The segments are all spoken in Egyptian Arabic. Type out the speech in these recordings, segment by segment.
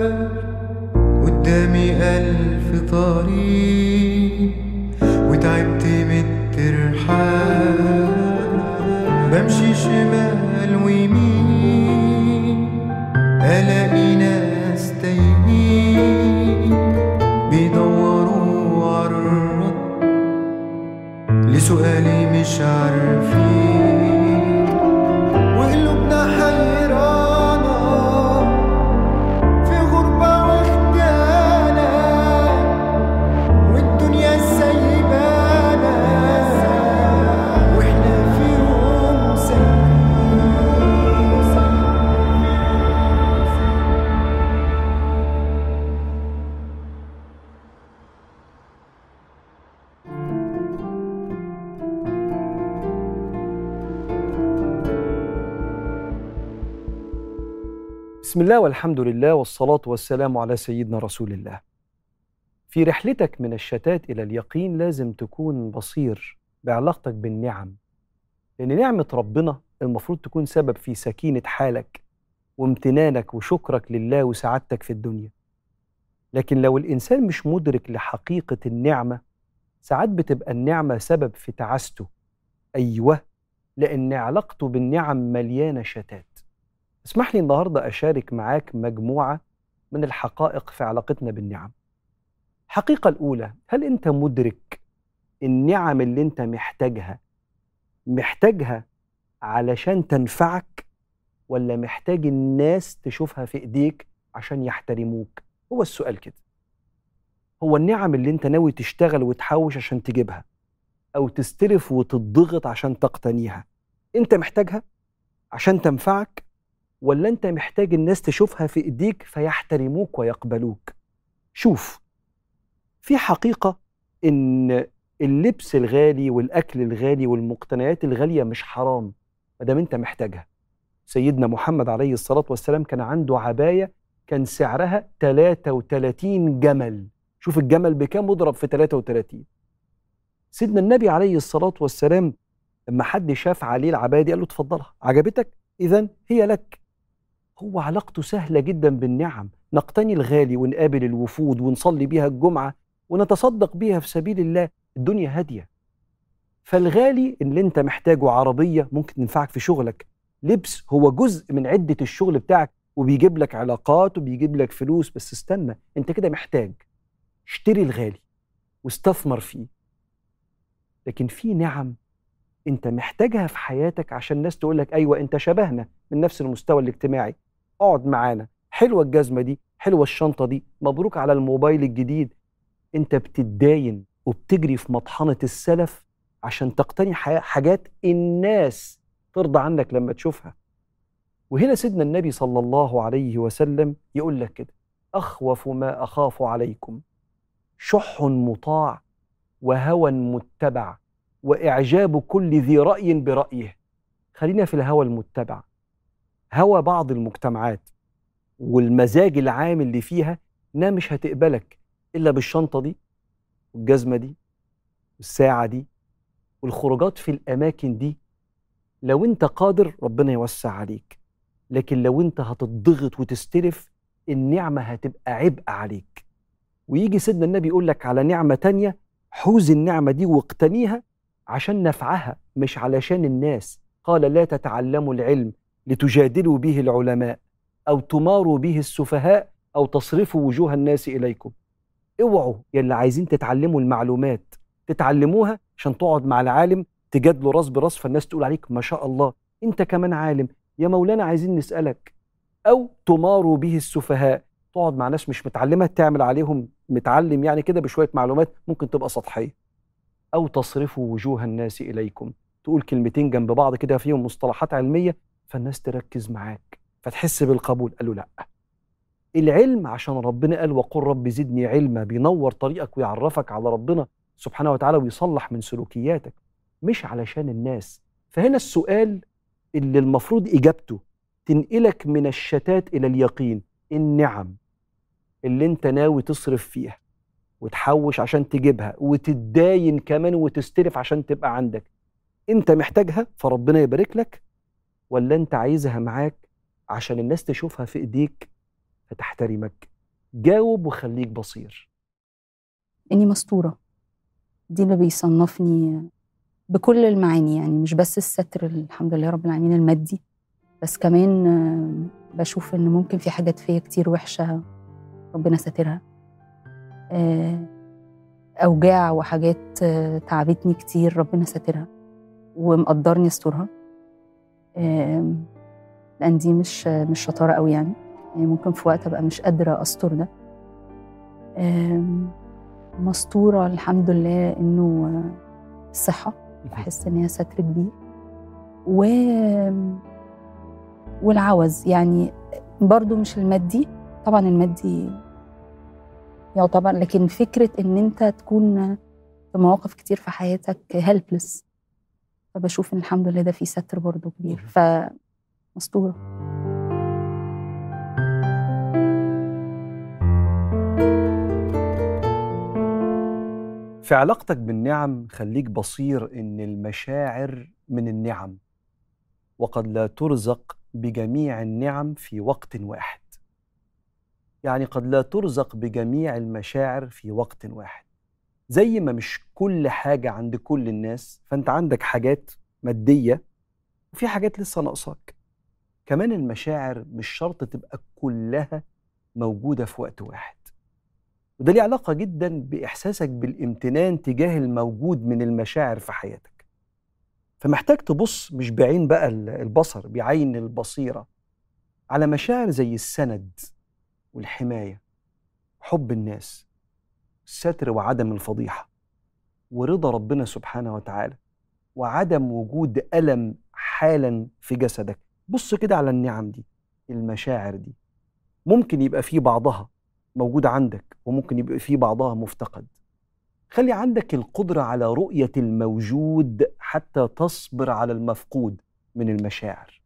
قدامي ألف طريق وتعبت من الترحال بمشي شمال ويمين ألاقي ناس تايهين بيدوروا عالرد لسؤالي مش عارفين وقلوبنا حيرانة في غربة واخدانة والدنيا سايبانا واحنا في يوم بسم الله والحمد لله والصلاة والسلام على سيدنا رسول الله. في رحلتك من الشتات إلى اليقين لازم تكون بصير بعلاقتك بالنعم. لأن نعمة ربنا المفروض تكون سبب في سكينة حالك وامتنانك وشكرك لله وسعادتك في الدنيا. لكن لو الإنسان مش مدرك لحقيقة النعمة ساعات بتبقى النعمة سبب في تعاسته. أيوه لأن علاقته بالنعم مليانة شتات. اسمح لي النهارده اشارك معاك مجموعه من الحقائق في علاقتنا بالنعم. الحقيقه الاولى هل انت مدرك النعم اللي انت محتاجها محتاجها علشان تنفعك ولا محتاج الناس تشوفها في ايديك عشان يحترموك؟ هو السؤال كده. هو النعم اللي انت ناوي تشتغل وتحوش عشان تجيبها او تستلف وتضغط عشان تقتنيها انت محتاجها عشان تنفعك ولا انت محتاج الناس تشوفها في ايديك فيحترموك ويقبلوك شوف في حقيقه ان اللبس الغالي والاكل الغالي والمقتنيات الغاليه مش حرام ما دام انت محتاجها سيدنا محمد عليه الصلاه والسلام كان عنده عبايه كان سعرها 33 جمل شوف الجمل بكام مضرب في 33 سيدنا النبي عليه الصلاه والسلام لما حد شاف عليه العبايه دي قال له اتفضلها عجبتك اذا هي لك هو علاقته سهلة جدا بالنعم نقتني الغالي ونقابل الوفود ونصلي بيها الجمعة ونتصدق بيها في سبيل الله الدنيا هادية فالغالي اللي انت محتاجه عربية ممكن تنفعك في شغلك لبس هو جزء من عدة الشغل بتاعك وبيجيب لك علاقات وبيجيب لك فلوس بس استنى انت كده محتاج اشتري الغالي واستثمر فيه لكن في نعم انت محتاجها في حياتك عشان الناس تقول لك ايوه انت شبهنا من نفس المستوى الاجتماعي اقعد معانا حلوه الجزمه دي حلوه الشنطه دي مبروك على الموبايل الجديد انت بتتداين وبتجري في مطحنه السلف عشان تقتني حاجات الناس ترضى عنك لما تشوفها وهنا سيدنا النبي صلى الله عليه وسلم يقول لك كده اخوف ما اخاف عليكم شح مطاع وهوى متبع واعجاب كل ذي راي برايه خلينا في الهوى المتبع هوى بعض المجتمعات والمزاج العام اللي فيها انها مش هتقبلك الا بالشنطه دي والجزمه دي والساعه دي والخروجات في الاماكن دي لو انت قادر ربنا يوسع عليك لكن لو انت هتضغط وتستلف النعمه هتبقى عبء عليك ويجي سيدنا النبي يقول لك على نعمه تانية حوز النعمه دي واقتنيها عشان نفعها مش علشان الناس قال لا تتعلموا العلم لتجادلوا به العلماء او تماروا به السفهاء او تصرفوا وجوه الناس اليكم اوعوا يلي عايزين تتعلموا المعلومات تتعلموها عشان تقعد مع العالم تجادلوا راس براس فالناس تقول عليك ما شاء الله انت كمان عالم يا مولانا عايزين نسالك او تماروا به السفهاء تقعد مع ناس مش متعلمه تعمل عليهم متعلم يعني كده بشويه معلومات ممكن تبقى سطحيه او تصرفوا وجوه الناس اليكم تقول كلمتين جنب بعض كده فيهم مصطلحات علميه فالناس تركز معاك فتحس بالقبول قالوا لا العلم عشان ربنا قال وقل رب زدني علما بينور طريقك ويعرفك على ربنا سبحانه وتعالى ويصلح من سلوكياتك مش علشان الناس فهنا السؤال اللي المفروض اجابته تنقلك من الشتات الى اليقين النعم اللي انت ناوي تصرف فيها وتحوش عشان تجيبها وتتداين كمان وتستلف عشان تبقى عندك انت محتاجها فربنا يبارك لك ولا انت عايزها معاك عشان الناس تشوفها في ايديك فتحترمك جاوب وخليك بصير اني مستوره دي اللي بيصنفني بكل المعاني يعني مش بس الستر الحمد لله رب العالمين المادي بس كمان آه، بشوف ان ممكن في حاجات فيا كتير وحشه ربنا ساترها آه، اوجاع وحاجات آه، تعبتني كتير ربنا ساترها ومقدرني استرها آم، لان دي مش مش شطاره قوي يعني يعني ممكن في وقت ابقى مش قادره استر ده آم، مستوره الحمد لله انه آه، الصحه بحس ان هي ستر كبير و والعوز يعني برضو مش المادي طبعا المادي يعتبر لكن فكرة ان انت تكون في مواقف كتير في حياتك هيلبلس فبشوف ان الحمد لله ده في ستر برضو كبير فمستورة في علاقتك بالنعم خليك بصير ان المشاعر من النعم وقد لا ترزق بجميع النعم في وقت واحد يعني قد لا ترزق بجميع المشاعر في وقت واحد زي ما مش كل حاجة عند كل الناس فانت عندك حاجات مادية وفي حاجات لسه ناقصاك كمان المشاعر مش شرط تبقى كلها موجودة في وقت واحد وده ليه علاقة جدا بإحساسك بالامتنان تجاه الموجود من المشاعر في حياتك فمحتاج تبص مش بعين بقى ال- البصر بعين البصيرة على مشاعر زي السند والحماية حب الناس الستر وعدم الفضيحة ورضا ربنا سبحانه وتعالى وعدم وجود ألم حالا في جسدك بص كده على النعم دي المشاعر دي ممكن يبقى في بعضها موجود عندك وممكن يبقى في بعضها مفتقد خلي عندك القدرة على رؤية الموجود حتى تصبر على المفقود من المشاعر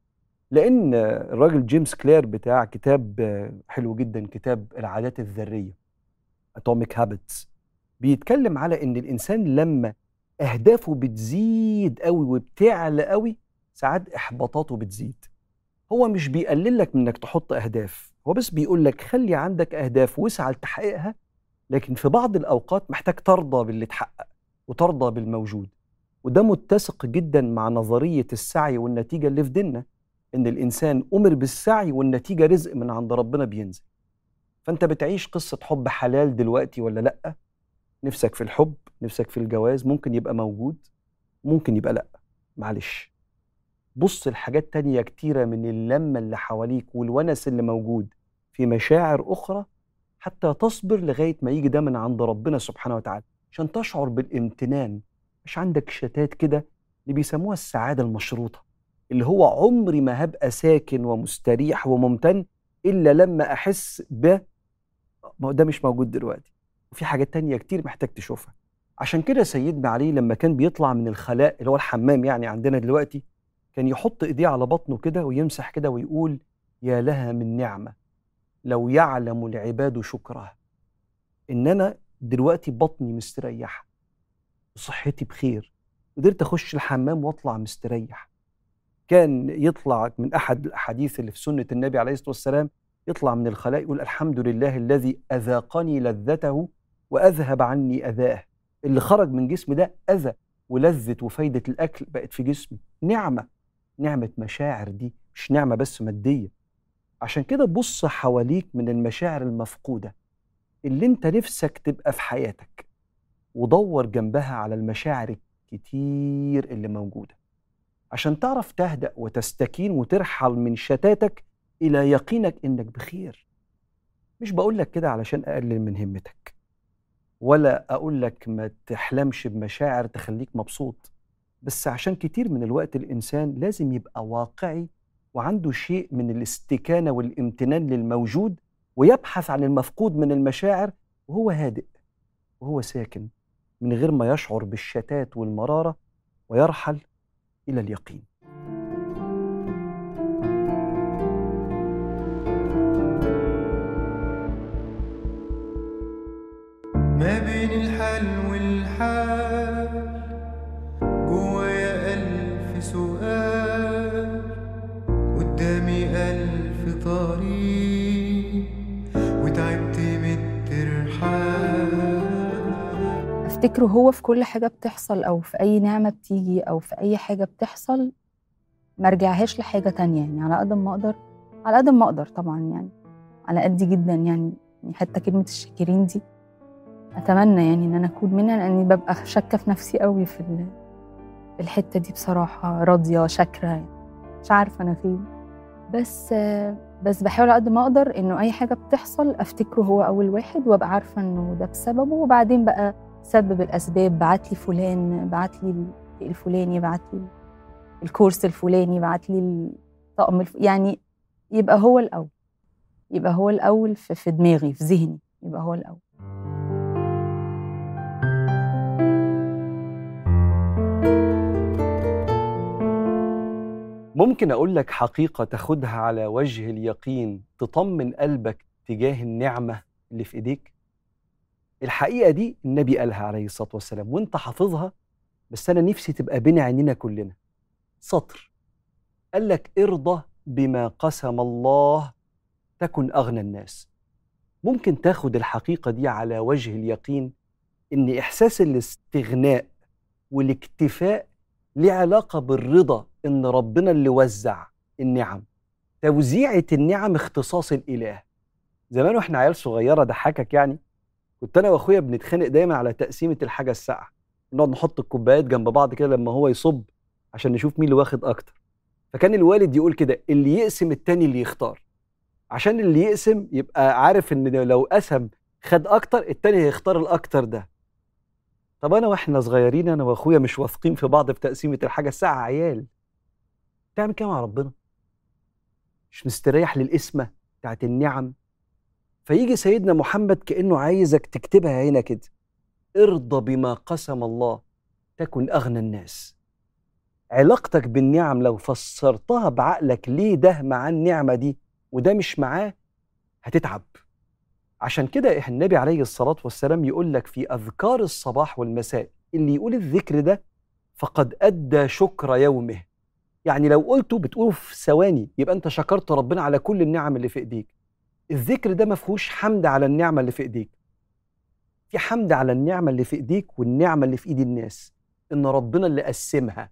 لأن الراجل جيمس كلير بتاع كتاب حلو جدا كتاب العادات الذرية Atomic Habits بيتكلم على إن الإنسان لما أهدافه بتزيد قوي وبتعلى قوي ساعات إحباطاته بتزيد هو مش بيقلل لك من انك تحط اهداف هو بس بيقول لك خلي عندك اهداف واسعى لتحقيقها لكن في بعض الاوقات محتاج ترضى باللي اتحقق وترضى بالموجود وده متسق جدا مع نظريه السعي والنتيجه اللي في ديننا ان الانسان امر بالسعي والنتيجه رزق من عند ربنا بينزل فانت بتعيش قصه حب حلال دلوقتي ولا لا نفسك في الحب نفسك في الجواز ممكن يبقى موجود ممكن يبقى لا معلش بص لحاجات تانية كتيرة من اللمة اللي حواليك والونس اللي موجود في مشاعر أخرى حتى تصبر لغاية ما يجي ده من عند ربنا سبحانه وتعالى عشان تشعر بالامتنان مش عندك شتات كده اللي بيسموها السعادة المشروطة اللي هو عمري ما هبقى ساكن ومستريح وممتن إلا لما أحس ب ما هو ده مش موجود دلوقتي وفي حاجات تانية كتير محتاج تشوفها عشان كده سيدنا علي لما كان بيطلع من الخلاء اللي هو الحمام يعني عندنا دلوقتي كان يحط ايديه على بطنه كده ويمسح كده ويقول يا لها من نعمه لو يعلم العباد شكرها ان انا دلوقتي بطني مستريح وصحتي بخير قدرت اخش الحمام واطلع مستريح كان يطلع من احد الاحاديث اللي في سنه النبي عليه الصلاه والسلام يطلع من الخلاء يقول الحمد لله الذي اذاقني لذته واذهب عني اذاه اللي خرج من جسمي ده اذى ولذه وفايده الاكل بقت في جسمي نعمه نعمة مشاعر دي مش نعمة بس مادية عشان كده بص حواليك من المشاعر المفقودة اللي انت نفسك تبقى في حياتك ودور جنبها على المشاعر الكتير اللي موجودة عشان تعرف تهدأ وتستكين وترحل من شتاتك إلى يقينك إنك بخير مش بقول لك كده علشان أقلل من همتك ولا أقول لك ما تحلمش بمشاعر تخليك مبسوط بس عشان كتير من الوقت الإنسان لازم يبقى واقعي وعنده شيء من الاستكانة والامتنان للموجود ويبحث عن المفقود من المشاعر وهو هادئ وهو ساكن من غير ما يشعر بالشتات والمرارة ويرحل إلى اليقين ما بين الحال والحال جوايا ألف سؤال قدامي ألف طريق وتعبت افتكره هو في كل حاجه بتحصل او في اي نعمه بتيجي او في اي حاجه بتحصل ما ارجعهاش لحاجه تانية يعني على قد ما اقدر على قد ما اقدر طبعا يعني على قدي جدا يعني يعني حتى كلمه الشاكرين دي اتمنى يعني ان انا اكون منها لاني ببقى شاكه في نفسي قوي في ال- في الحته دي بصراحه راضيه شاكره يعني مش عارفه انا فين بس آه، بس بحاول على قد ما اقدر انه اي حاجه بتحصل افتكره هو اول واحد وابقى عارفه انه ده بسببه وبعدين بقى سبب الاسباب بعت لي فلان بعت لي الشيء الفلاني بعت لي الكورس الفلاني بعت لي الطقم الف... يعني يبقى هو الاول يبقى هو الاول في, في دماغي في ذهني يبقى هو الاول ممكن أقول لك حقيقة تاخدها على وجه اليقين تطمن قلبك تجاه النعمة اللي في إيديك الحقيقة دي النبي قالها عليه الصلاة والسلام وانت حافظها بس أنا نفسي تبقى بين عينينا كلنا سطر قال لك ارضى بما قسم الله تكن أغنى الناس ممكن تاخد الحقيقة دي على وجه اليقين إن إحساس الاستغناء والاكتفاء ليه علاقة بالرضا إن ربنا اللي وزع النعم توزيعة النعم اختصاص الإله زمان واحنا عيال صغيرة ضحكك يعني كنت أنا وأخويا بنتخانق دايما على تقسيمة الحاجة الساقعة نقعد نحط الكوبايات جنب بعض كده لما هو يصب عشان نشوف مين اللي واخد أكتر فكان الوالد يقول كده اللي يقسم التاني اللي يختار عشان اللي يقسم يبقى عارف ان لو قسم خد اكتر التاني هيختار الاكتر ده طب انا واحنا صغيرين انا واخويا مش واثقين في بعض في تقسيمه الحاجه الساعه عيال تعمل كده مع ربنا مش مستريح للقسمه بتاعت النعم فيجي سيدنا محمد كانه عايزك تكتبها هنا كده ارضى بما قسم الله تكن اغنى الناس علاقتك بالنعم لو فسرتها بعقلك ليه ده مع النعمه دي وده مش معاه هتتعب عشان كده النبي عليه الصلاة والسلام يقول لك في أذكار الصباح والمساء اللي يقول الذكر ده فقد أدى شكر يومه يعني لو قلته بتقوله في ثواني يبقى أنت شكرت ربنا على كل النعم اللي في إيديك الذكر ده ما فيهوش حمد على النعمة اللي في إيديك في حمد على النعمة اللي في إيديك والنعمة اللي في إيد الناس إن ربنا اللي قسمها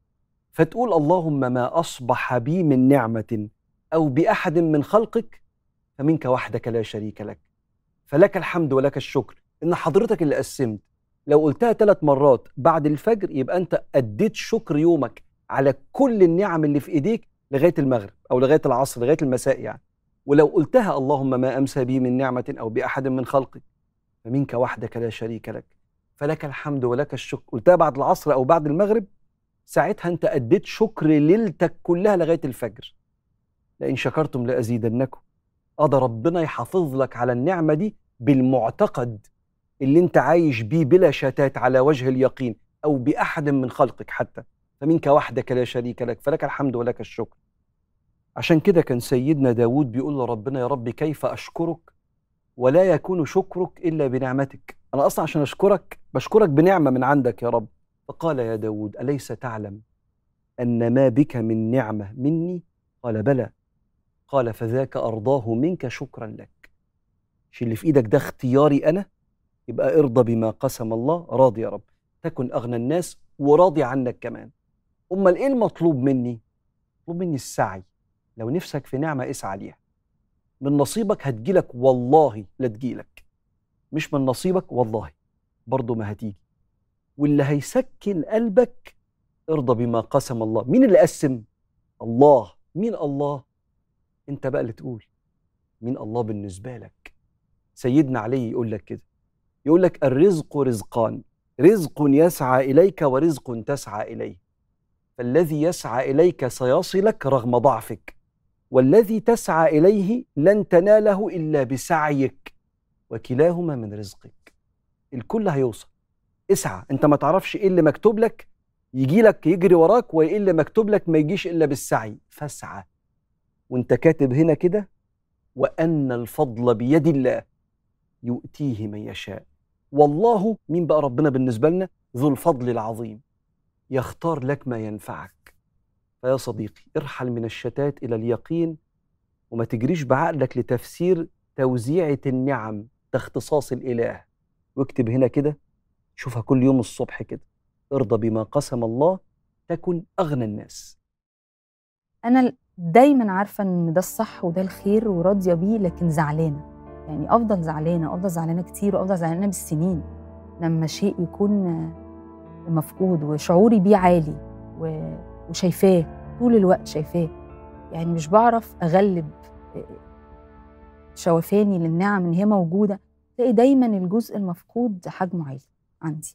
فتقول اللهم ما أصبح بي من نعمة أو بأحد من خلقك فمنك وحدك لا شريك لك فلك الحمد ولك الشكر إن حضرتك اللي قسمت لو قلتها ثلاث مرات بعد الفجر يبقى أنت أديت شكر يومك على كل النعم اللي في إيديك لغاية المغرب أو لغاية العصر لغاية المساء يعني ولو قلتها اللهم ما أمسى بي من نعمة أو بأحد من خلقك فمنك وحدك لا شريك لك فلك الحمد ولك الشكر قلتها بعد العصر أو بعد المغرب ساعتها أنت أديت شكر ليلتك كلها لغاية الفجر لئن شكرتم لأزيدنكم قضى ربنا يحافظ لك على النعمة دي بالمعتقد اللي انت عايش بيه بلا شتات على وجه اليقين أو بأحد من خلقك حتى فمنك وحدك لا شريك لك فلك الحمد ولك الشكر عشان كده كان سيدنا داود بيقول لربنا يا رب كيف أشكرك ولا يكون شكرك إلا بنعمتك أنا أصلا عشان أشكرك بشكرك بنعمة من عندك يا رب فقال يا داود أليس تعلم أن ما بك من نعمة مني قال بلى قال فذاك أرضاه منك شكرا لك مش اللي في إيدك ده اختياري أنا يبقى ارضى بما قسم الله راضي يا رب تكن أغنى الناس وراضي عنك كمان أمال إيه المطلوب مني؟ مطلوب مني السعي لو نفسك في نعمة اسعى ليها من نصيبك هتجيلك والله لا تجيلك مش من نصيبك والله برضه ما هتيجي واللي هيسكن قلبك ارضى بما قسم الله مين اللي قسم الله مين الله انت بقى اللي تقول مين الله بالنسبة لك سيدنا علي يقول لك كده يقول لك الرزق رزقان رزق يسعى إليك ورزق تسعى إليه فالذي يسعى إليك سيصلك رغم ضعفك والذي تسعى إليه لن تناله إلا بسعيك وكلاهما من رزقك الكل هيوصل اسعى انت ما تعرفش ايه اللي مكتوب لك يجي لك يجري وراك وايه اللي مكتوب لك ما يجيش الا بالسعي فاسعى وانت كاتب هنا كده وان الفضل بيد الله يؤتيه من يشاء والله مين بقى ربنا بالنسبه لنا ذو الفضل العظيم يختار لك ما ينفعك فيا صديقي ارحل من الشتات الى اليقين وما تجريش بعقلك لتفسير توزيعه النعم ده اختصاص الاله واكتب هنا كده شوفها كل يوم الصبح كده ارضى بما قسم الله تكن أغنى الناس انا دايما عارفه ان ده الصح وده الخير وراضيه بيه لكن زعلانه يعني افضل زعلانه افضل زعلانه كتير وافضل زعلانه بالسنين لما شيء يكون مفقود وشعوري بيه عالي و- وشايفاه طول الوقت شايفاه يعني مش بعرف اغلب شوفاني للنعم ان هي موجوده تلاقي دايما الجزء المفقود حجمه عالي عندي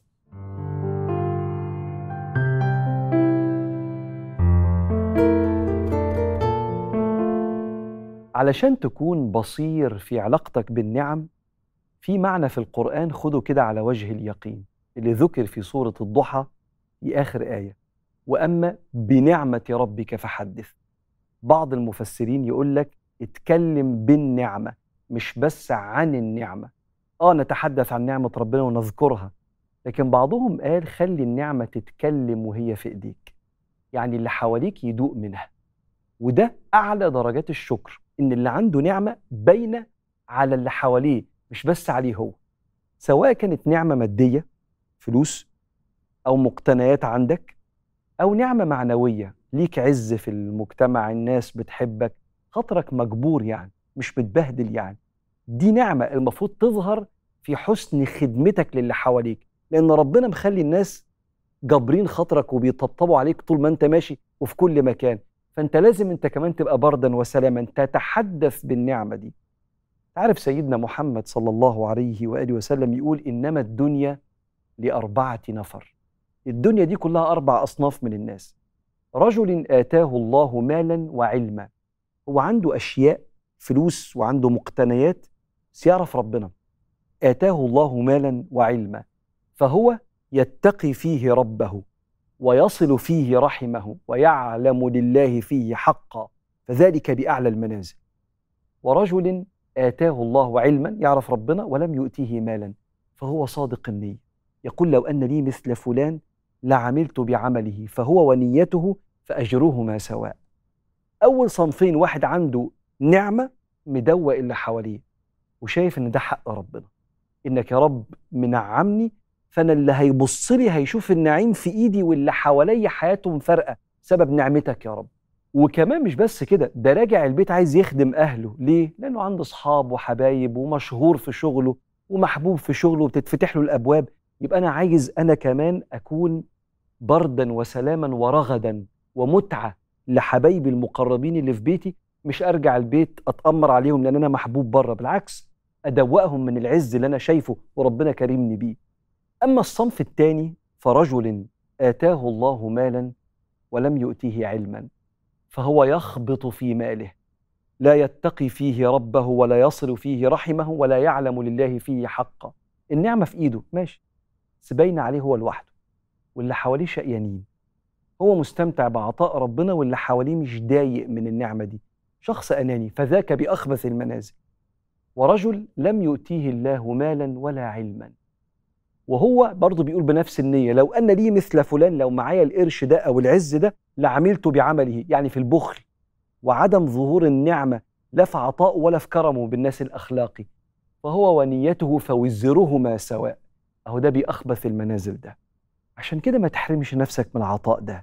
علشان تكون بصير في علاقتك بالنعم في معنى في القرآن خده كده على وجه اليقين اللي ذكر في سورة الضحى في آخر آية وأما بنعمة ربك فحدث بعض المفسرين يقول لك اتكلم بالنعمة مش بس عن النعمة آه نتحدث عن نعمة ربنا ونذكرها لكن بعضهم قال خلي النعمة تتكلم وهي في إيديك يعني اللي حواليك يدوق منها وده أعلى درجات الشكر إن اللي عنده نعمة باينة على اللي حواليه مش بس عليه هو سواء كانت نعمة مادية فلوس أو مقتنيات عندك أو نعمة معنوية ليك عز في المجتمع الناس بتحبك خاطرك مجبور يعني مش متبهدل يعني دي نعمة المفروض تظهر في حسن خدمتك للي حواليك لأن ربنا مخلي الناس جابرين خاطرك وبيطبطبوا عليك طول ما انت ماشي وفي كل مكان فانت لازم انت كمان تبقى بردا وسلاما تتحدث بالنعمه دي عارف سيدنا محمد صلى الله عليه واله وسلم يقول انما الدنيا لاربعه نفر الدنيا دي كلها اربع اصناف من الناس رجل اتاه الله مالا وعلما هو عنده اشياء فلوس وعنده مقتنيات بس يعرف ربنا اتاه الله مالا وعلما فهو يتقي فيه ربه ويصل فيه رحمه ويعلم لله فيه حقا فذلك باعلى المنازل ورجل اتاه الله علما يعرف ربنا ولم يؤتيه مالا فهو صادق النيه يقول لو ان لي مثل فلان لعملت بعمله فهو ونيته فاجرهما سواء اول صنفين واحد عنده نعمه مدوق اللي حواليه وشايف ان ده حق ربنا انك يا رب منعمني فانا اللي هيبص لي هيشوف النعيم في ايدي واللي حواليا حياتهم فارقه سبب نعمتك يا رب وكمان مش بس كده ده راجع البيت عايز يخدم اهله ليه لانه عنده اصحاب وحبايب ومشهور في شغله ومحبوب في شغله وبتتفتح له الابواب يبقى انا عايز انا كمان اكون بردا وسلاما ورغدا ومتعه لحبايبي المقربين اللي في بيتي مش ارجع البيت اتامر عليهم لان انا محبوب بره بالعكس ادوقهم من العز اللي انا شايفه وربنا كرمني بيه اما الصنف الثاني فرجل اتاه الله مالا ولم يؤتيه علما فهو يخبط في ماله لا يتقي فيه ربه ولا يصل فيه رحمه ولا يعلم لله فيه حقا النعمه في ايده ماشي بس باينه عليه هو لوحده واللي حواليه شقيانين هو مستمتع بعطاء ربنا واللي حواليه مش ضايق من النعمه دي شخص اناني فذاك باخبث المنازل ورجل لم يؤتيه الله مالا ولا علما وهو برضه بيقول بنفس النية لو أن لي مثل فلان لو معايا القرش ده أو العز ده لعملت بعمله يعني في البخل وعدم ظهور النعمة لا في عطائه ولا في كرمه بالناس الأخلاقي فهو ونيته فوزرهما سواء أهو ده بأخبث المنازل ده عشان كده ما تحرمش نفسك من العطاء ده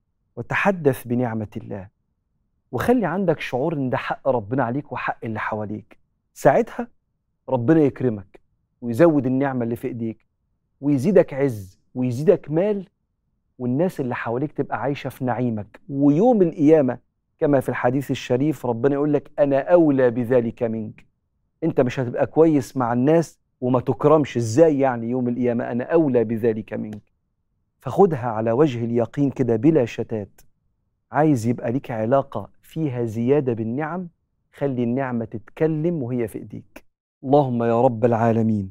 وتحدث بنعمة الله وخلي عندك شعور ان ده حق ربنا عليك وحق اللي حواليك ساعتها ربنا يكرمك ويزود النعمة اللي في ايديك ويزيدك عز ويزيدك مال والناس اللي حواليك تبقى عايشة في نعيمك ويوم القيامة كما في الحديث الشريف ربنا يقول لك أنا أولى بذلك منك أنت مش هتبقى كويس مع الناس وما تكرمش إزاي يعني يوم القيامة أنا أولى بذلك منك فخدها على وجه اليقين كده بلا شتات عايز يبقى ليك علاقة فيها زيادة بالنعم خلي النعمة تتكلم وهي في إيديك اللهم يا رب العالمين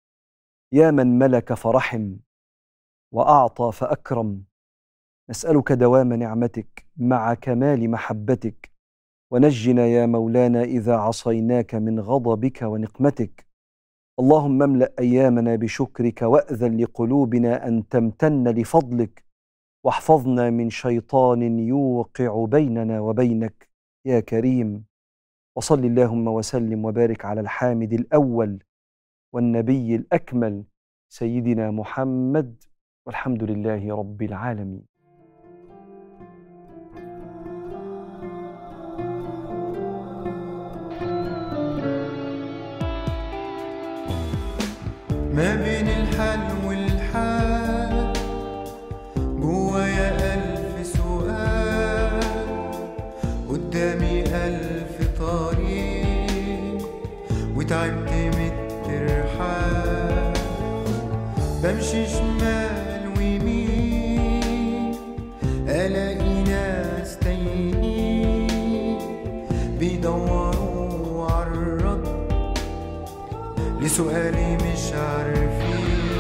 يا من ملك فرحم واعطى فاكرم نسالك دوام نعمتك مع كمال محبتك ونجنا يا مولانا اذا عصيناك من غضبك ونقمتك اللهم املا ايامنا بشكرك واذن لقلوبنا ان تمتن لفضلك واحفظنا من شيطان يوقع بيننا وبينك يا كريم وصل اللهم وسلم وبارك على الحامد الاول والنبي الاكمل سيدنا محمد والحمد لله رب العالمين ما بين الحل والحال جوايا ألف سؤال قدامي ألف طريق وتعبت من الترحال بمشي شمال ويمين ألاقي ناس تايهين بيدوروا عالرد لسؤالي مش عارفين